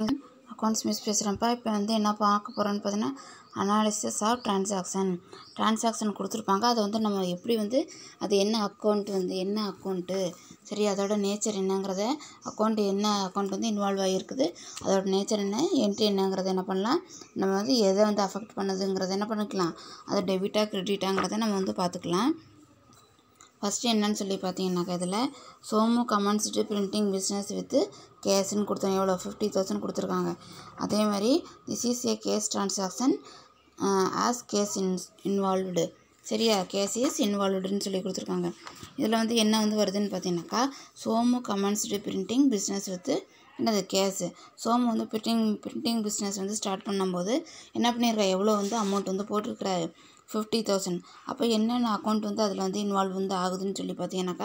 accounts miss பேசுகிறேன்ப்பா இப்போ வந்து என்ன பார்க்க போகிறோன்னு பார்த்தீங்கன்னா அனாலிசிஸ் ஆஃப் டிரான்சாக்ஷன் டிரான்சாக்ஷன் கொடுத்துருப்பாங்க அதை வந்து நம்ம எப்படி வந்து அது என்ன அக்கௌண்ட் வந்து என்ன அக்கௌண்ட்டு சரி அதோட நேச்சர் என்னங்கிறத அக்கௌண்ட் என்ன அக்கௌண்ட் வந்து இன்வால்வ் ஆகிருக்குது அதோட நேச்சர் என்ன என்ட்ரி என்னங்கிறத என்ன பண்ணலாம் நம்ம வந்து எதை வந்து அஃபெக்ட் பண்ணுதுங்கிறத என்ன பண்ணிக்கலாம் அது டெபிட்டா கிரெடிட்டாங்கிறத நம்ம வந்து பார்த்துக்கலாம் ஃபஸ்ட்டு என்னன்னு சொல்லி பார்த்தீங்கன்னாக்கா இதில் Somu commenced printing business with கேஸ்ன்னு கொடுத்தோம் எவ்வளோ ஃபிஃப்டி தௌசண்ட் கொடுத்துருக்காங்க அதே மாதிரி this is a cash transaction as cash in involved சரியா கேஸ் இஸ் இன்வால்வ்டுன்னு சொல்லி கொடுத்துருக்காங்க இதில் வந்து என்ன வந்து வருதுன்னு பார்த்தீங்கன்னாக்கா Somu commenced printing business with என்னது கேஸு சோமு வந்து பிரிண்டிங் பிரிண்டிங் பிஸ்னஸ் வந்து ஸ்டார்ட் பண்ணும்போது என்ன பண்ணியிருக்கா எவ்வளோ வந்து அமௌண்ட் வந்து போட்டிருக்கிறாரு ஃபிஃப்டி தௌசண்ட் அப்போ என்னென்ன அக்கௌண்ட் வந்து அதில் வந்து இன்வால்வ் வந்து ஆகுதுன்னு சொல்லி பார்த்தீங்கன்னாக்கா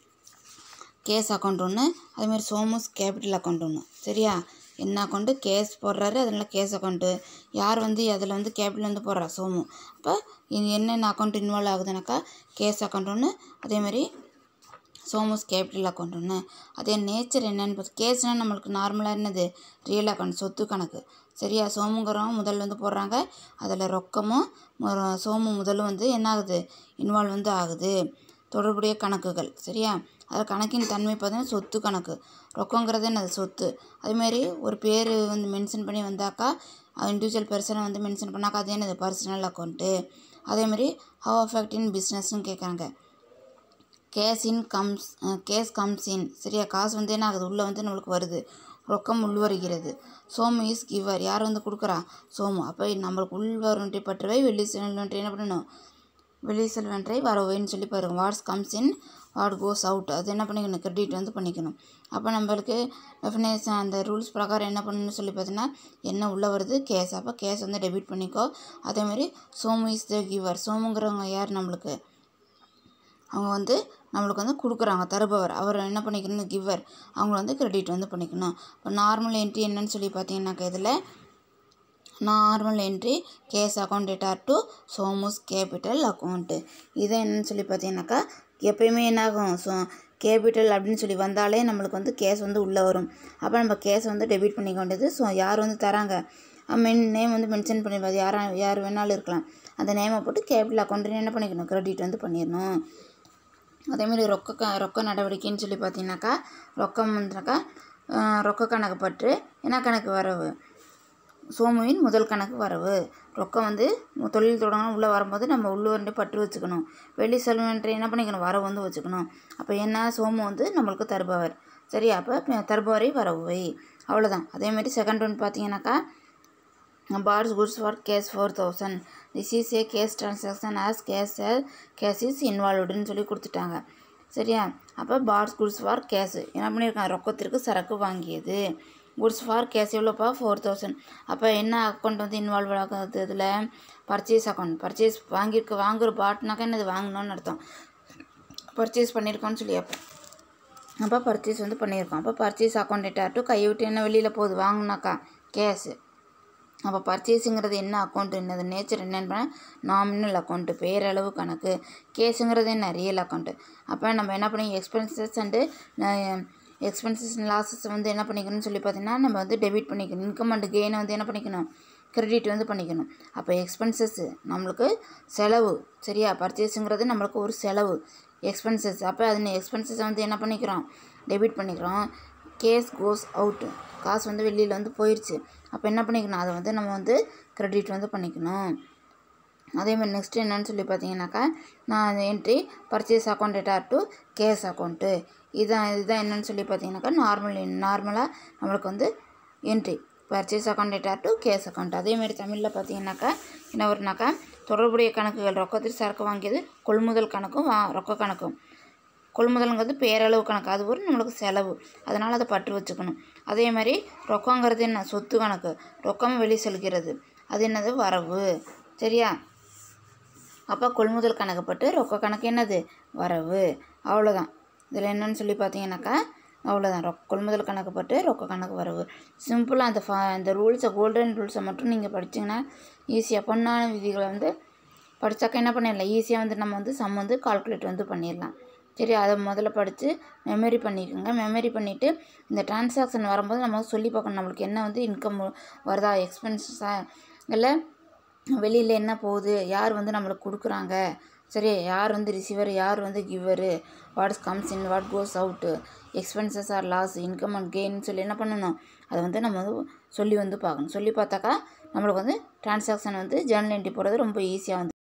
கேஸ் அக்கௌண்ட் ஒன்று அதேமாதிரி சோமஸ் கேபிட்டல் அக்கௌண்ட் ஒன்று சரியா என்ன அக்கௌண்ட்டு கேஸ் போடுறாரு அதனால் கேஸ் அக்கௌண்ட்டு யார் வந்து அதில் வந்து கேபிட்டல் வந்து போடுறா சோமு அப்போ இது என்னென்ன அக்கௌண்ட் இன்வால்வ் ஆகுதுனாக்கா கேஸ் அக்கௌண்ட் ஒன்று அதேமாதிரி சோமஸ் கேபிட்டல் அக்கௌண்ட் ஒன்று அதே நேச்சர் என்னென்னு பார்த்து கேஸ்னால் நம்மளுக்கு நார்மலாக என்னது ரியல் அக்கௌண்ட் சொத்து கணக்கு சரியா சோமுங்கிறவங்க முதல் வந்து போடுறாங்க அதில் ரொக்கமும் மொ- சோமு முதலும் வந்து என்ன ஆகுது இன்வால்வ் வந்து ஆகுது தொடர்புடைய கணக்குகள் சரியா அதில் கணக்கின் தன்மை பார்த்தீங்கன்னா சொத்து கணக்கு ரொக்கங்கிறது என்னது சொத்து அதேமாரி ஒரு பேர் வந்து மென்ஷன் பண்ணி வந்தாக்கா இண்டிவிஜுவல் பர்சனை வந்து மென்ஷன் பண்ணாக்கா அது என்னது பர்சனல் அக்கௌண்ட்டு அதேமாரி ஹவ் அஃபெக்ட் இன் பிஸ்னஸ்னு கேட்குறாங்க cash in comes cash comes in சரியா காசு வந்து என்ன ஆகுது உள்ளே வந்து நம்மளுக்கு வருது ரொக்கம் உள்வருகிறது சோமு இஸ் கிவர் யார் வந்து கொடுக்குறா சோமு அப்போ நம்மளுக்கு உள்வருவன்றை பற்றவை வெளி செல்வன்றை என்ன பண்ணணும் வெளி செல்வன்றை வரவைன்னு சொல்லி பாருங்க what's comes in what goes out அது என்ன பண்ணிக்கணும் கிரெடிட் வந்து பண்ணிக்கணும் அப்போ நம்மளுக்கு டெஃபினேஷன் அந்த ரூல்ஸ் பிரகாரம் என்ன பண்ணணும்னு சொல்லி பார்த்தீங்கன்னா என்ன உள்ளே வருது கேஸ் அப்போ கேஸ் வந்து டெபிட் பண்ணிக்கோ அதேமாதிரி சோமு இஸ் த கிவர் சோமுங்கிறவங்க யார் நம்மளுக்கு அவங்க வந்து நம்மளுக்கு வந்து கொடுக்குறாங்க தருபவர் அவர் என்ன பண்ணிக்கணும் கிவர் அவங்க வந்து கிரெடிட் வந்து பண்ணிக்கணும் இப்போ நார்மல் என்ட்ரி என்னன்னு சொல்லி பார்த்தீங்கன்னாக்கா இதில் normal entry cash account debtor to Somu's capital account இதை என்னன்னு சொல்லி பார்த்தீங்கன்னாக்கா எப்பயுமே என்ன ஆகும் ஸோ கேபிட்டல் அப்படின்னு சொல்லி வந்தாலே நம்மளுக்கு வந்து கேஸ் வந்து உள்ளே வரும் அப்போ நம்ம கேஸ் வந்து டெபிட் பண்ணிக்க வேண்டியது ஸோ யார் வந்து தராங்க மென் நேம் வந்து மென்ஷன் பண்ணிடுவாது யாரா யார் வேணாலும் இருக்கலாம் அந்த நேமை போட்டு கேபிட்டல் அக்கௌண்ட்டுன்னு என்ன பண்ணிக்கணும் கிரெடிட் வந்து பண்ணிடணும் அதேமாதிரி ரொக்க க ரொக்க நடவடிக்கைன்னு சொல்லி பார்த்தீங்கன்னாக்கா ரொக்கம் வந்துனாக்கா ஆஹ், ரொக்க கணக்கு பற்று என்ன கணக்கு வரவு சோமுவின் முதல் கணக்கு வரவு ரொக்கம் வந்து மு- தொழில் தொடங்கணும் உள்ளே வரும்போது நம்ம உள்ளூர்ண்டு பற்று வச்சுக்கணும் வெளி செல்வன்ற என்ன பண்ணிக்கணும் வரவு வந்து வச்சுக்கணும் அப்போ என்ன சோமு வந்து நம்மளுக்கு தருபவர் சரி அப்போ ப- தருபவரை வரவை அவ்வளோதான் அதேமாதிரி செகண்ட் ஒன் பார்த்தீங்கன்னாக்கா பார்ஸ் goods for cash four thousand this is a cash transaction as cash cash is இன்வால்வ்டுன்னு சொல்லி கொடுத்துட்டாங்க சரியா அப்போ பார்ஸ் குட்ஸ் ஃபார் கேஸ் என்ன பண்ணியிருக்காங்க ரொக்கத்திற்கு சரக்கு வாங்கியது குட்ஸ் ஃபார் கேஸ் எவ்வளோப்பா ஃபோர் தௌசண்ட் அப்போ என்ன அக்கௌண்ட் வந்து இன்வால்வ் ஆகுது இதில் பர்ச்சேஸ் அக்கௌண்ட் பர்ச்சேஸ் வாங்கியிருக்க வாங்குற பாட்னாக்கா என்னது வாங்கணும்னு அர்த்தம் பர்ச்சேஸ் பண்ணியிருக்கோன்னு சொல்லி அப்போ அப்போ பர்ச்சேஸ் வந்து பண்ணியிருக்கோம் அப்போ பர்ச்சேஸ் அக்கௌண்ட் டேட்டா டு கையை விட்டு என்ன வெளியில் போகுது வாங்கினாக்கா கேஸு அப்போ பர்ச்சேஸுங்கிறது என்ன அக்கௌண்ட் என்னது நேச்சர் என்னன்னு பண்ணால் நாமினல் அக்கௌண்ட்டு பேரளவு கணக்கு கேஸுங்கிறது என்ன ரியல் அக்கௌண்ட்டு அப்போ நம்ம என்ன பண்ணி எக்ஸ்பென்சஸ் அண்டு எக்ஸ்பென்சஸ் லாஸஸ் வந்து என்ன பண்ணிக்கணும்னு சொல்லி பார்த்தீங்கன்னா நம்ம வந்து டெபிட் பண்ணிக்கணும் இன்கம் அண்டு கெயினை வந்து என்ன பண்ணிக்கணும் கிரெடிட் வந்து பண்ணிக்கணும் அப்போ எக்ஸ்பென்சஸ் நம்மளுக்கு செலவு சரியா பர்ச்சேஸுங்கிறது நம்மளுக்கு ஒரு செலவு எக்ஸ்பென்சஸ் அப்போ அது எக்ஸ்பென்சஸை வந்து என்ன பண்ணிக்கிறோம் டெபிட் பண்ணிக்கிறோம் கேஸ் கோஸ் அவுட்டு காசு வந்து வெளியில் வந்து போயிடுச்சு அப்போ என்ன பண்ணிக்கணும் அதை வந்து நம்ம வந்து கிரெடிட் வந்து பண்ணிக்கணும் அதே மாதிரி நெக்ஸ்ட் என்னன்னு சொல்லி பார்த்தீங்கன்னாக்கா நான் entry purchase account debtor to cash account இதான் இதுதான் என்னன்னு சொல்லி பார்த்தீங்கன்னாக்கா நார்மல் நார்மலாக நம்மளுக்கு வந்து entry purchase account debtor to cash account அதேமாரி தமிழில் பார்த்தீங்கன்னாக்கா என்ன வரும்னாக்கா தொடர்புடைய கணக்குகள் ரொக்கத்தில் சரக்கு வாங்கியது கொள்முதல் கணக்கும் வா ரொக்க கணக்கும் கொள்முதலுங்கிறது பேரளவு கணக்கு அது ஒரு நம்மளுக்கு செலவு அதனால் அதை பற்று வச்சுக்கணும் அதே மாதிரி ரொக்கங்கிறது என்ன சொத்து கணக்கு ரொக்கம் வெளி செல்கிறது அது என்னது வரவு சரியா அப்போ கொள்முதல் கணக்குப்பட்டு ரொக்க கணக்கு என்னது வரவு அவ்வளோதான் இதில் என்னன்னு சொல்லி பார்த்தீங்கன்னாக்கா அவ்வளோதான் ரொக் கொள்முதல் கணக்குப்பட்டு ரொக்க கணக்கு வரவு சிம்பிளாக அந்த ஃபா அந்த ரூல்ஸை கோல்டன் ரூல்ஸை மட்டும் நீங்கள் படிச்சிங்கன்னா ஈஸியாக பொண்ணான விதிகளை வந்து படித்தாக்கா என்ன பண்ணிடலாம் ஈஸியாக வந்து நம்ம வந்து சம் வந்து கால்குலேட் வந்து பண்ணிடலாம் சரி அதை முதல்ல படித்து மெமரி பண்ணிக்கோங்க மெமரி பண்ணிவிட்டு இந்த டிரான்சாக்ஷன் வரும்போது நம்ம சொல்லி பார்க்கணும் நம்மளுக்கு என்ன வந்து இன்கம் வருதா எக்ஸ்பென்சஸா இல்லை வெளியில் என்ன போகுது யார் வந்து நம்மளுக்கு கொடுக்குறாங்க சரி யார் வந்து ரிசீவர் யார் வந்து giver what comes in what goes out expenses are loss income and gain சொல்லி என்ன பண்ணணும் அதை வந்து நம்ம வந்து சொல்லி வந்து பார்க்கணும் சொல்லி பார்த்தாக்கா நம்மளுக்கு வந்து டிரான்சாக்ஷன் வந்து ஜேர்னல் என்ட்ரி போடுறது ரொம்ப ஈஸியாக வந்து